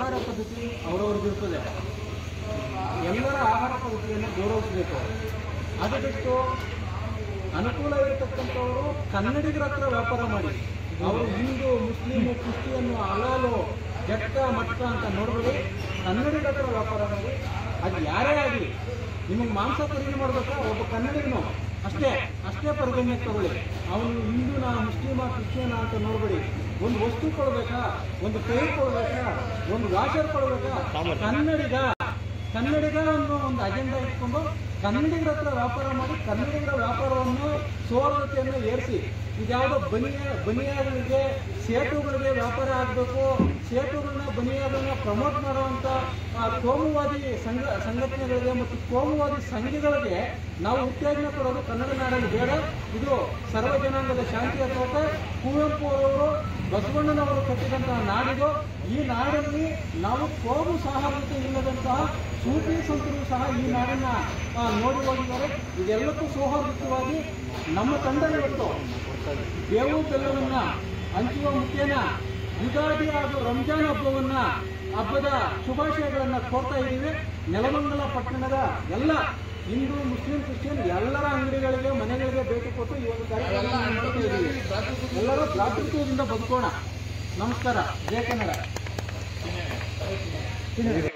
ಆಹಾರ ಪದ್ಧತಿ ಅವರವ್ರಿಗಿರ್ತದೆ ಎಲ್ಲರ ಆಹಾರ ಪದ್ಧತಿಯನ್ನು ಗೌರವಿಸಬೇಕು ಅದು ಬಿಟ್ಟು ಅನುಕೂಲ ಇರತಕ್ಕಂಥವರು ಕನ್ನಡಿಗರ ಹತ್ರ ವ್ಯಾಪಾರ ಮಾಡಿ ಅವರು ಹಿಂದೂ ಮುಸ್ಲಿಮು ಕ್ರಿಸ್ಟಿಯನ್ನು ಅಲಾಲು ಜಟ್ಟ ಮಟ್ಟ ಅಂತ ನೋಡ್ಬೇಡಿ ಕನ್ನಡಿಗರ ಹತ್ರ ವ್ಯಾಪಾರ ಮಾಡಿ ಅದು ಯಾರೇ ಆಗಲಿ ನಿಮಗೆ ಮಾಂಸ ಖರೀದಿ ಮಾಡ್ಬೇಕಾ ಒಬ್ಬ ಕನ್ನಡಿಗನು ಅಷ್ಟೇ ಅಷ್ಟೇ ಪರಿಗಣನೆ ತಗೊಳ್ಳಿ ಅವನು ಹಿಂದೂನ ಮುಸ್ಲಿಮ ಕ್ರಿಶ್ಚಿಯನ ಅಂತ ನೋಡ್ಬೇಡಿ ಒಂದು ವಸ್ತು ಕೊಡ್ಬೇಕಾ ಒಂದು ಕೈ ಕೊಡ್ಬೇಕಾ ಒಂದು ವಾಷರ್ ಕೊಡ್ಬೇಕಾ ಕನ್ನಡಿಗ ಕನ್ನಡಿಗ ಅನ್ನೋ ಒಂದು ಅಜೆಂಡಾ ಇಟ್ಕೊಂಡು ಕನ್ನಡಿಗರ ಹತ್ರ ವ್ಯಾಪಾರ ಮಾಡಿ ಕನ್ನಡಿಗರ ವ್ಯಾಪಾರವನ್ನು ಸುವರ್ಣತೆಯನ್ನು ಏರಿಸಿ ಇದ್ಯಾವುದೋ ಬನಿಯ ಬನಿಯಾಗಳಿಗೆ ಸೇತುಗಳಿಗೆ ವ್ಯಾಪಾರ ಆಗಬೇಕು ಸೇತುಗಳನ್ನ ಬನಿಯಾಗಳನ್ನ ಪ್ರಮೋಟ್ ಮಾಡುವಂಥ ಆ, ಕೋಮುವಾದಿ ಸಂಘ ಸಂಘಟನೆಗಳಿಗೆ ಮತ್ತು ಕೋಮುವಾದಿ ಸಂಘಗಳಿಗೆ ನಾವು ಉತ್ತೇಜನ ಕೊಡೋದು ಕನ್ನಡ ನಾಡಲ್ಲಿ ಬೇಡ ಇದು ಸರ್ವ ಜನಾಂಗದ ಶಾಂತಿಯ ತೋಟ ಕುವೆಂಪು ಅವರು ಬಸವಣ್ಣನವರು ಕಟ್ಟಿದಂತಹ ನಾಡಿದು ಈ ನಾಡಲ್ಲಿ ನಾವು ಕೋಮು ಸಹಾಯತೆ ಇಲ್ಲದಂತಹ ಸೂಫಿ ಸಂತರು ಸಹ ಈ ನಾಡನ್ನ ಆ, ನೋಡಿ ಹೋಗಿದ್ದಾರೆ ಇದೆಲ್ಲಕ್ಕೂ ಸೌಹಾರ್ದಯುತವಾಗಿ ನಮ್ಮ ತಂಡ ಇವತ್ತು ಬೇವು ಬೆಲ್ಲವನ್ನ ಹಂಚುವ ಮುಖೇನ ಯುಗಾದಿ ಹಾಗೂ ರಂಜಾನ್ ಹಬ್ಬವನ್ನ ಹಬ್ಬದ ಶುಭಾಶಯಗಳನ್ನ ಕೋರ್ತಾ ಇದ್ದೀವಿ ನೆಲಮಂಗಲ ಪಟ್ಟಣದ ಎಲ್ಲ ಹಿಂದೂ ಮುಸ್ಲಿಂ ಕ್ರಿಶ್ಚಿಯನ್ ಎಲ್ಲರ ಅಂಗಡಿಗಳಿಗೆ ಮನೆಗಳಿಗೆ ಭೇಟಿ ಕೊಟ್ಟು ಈ ಒಂದು ಕಾರ್ಯಕ್ರಮ ಮಾಡ್ತಾ ಇದ್ದೀವಿ ಎಲ್ಲರೂ ಭ್ರಾತೃತ್ವದಿಂದ ಬದುಕೋಣ ನಮಸ್ಕಾರ ಜಯ ಕನ್ನಡ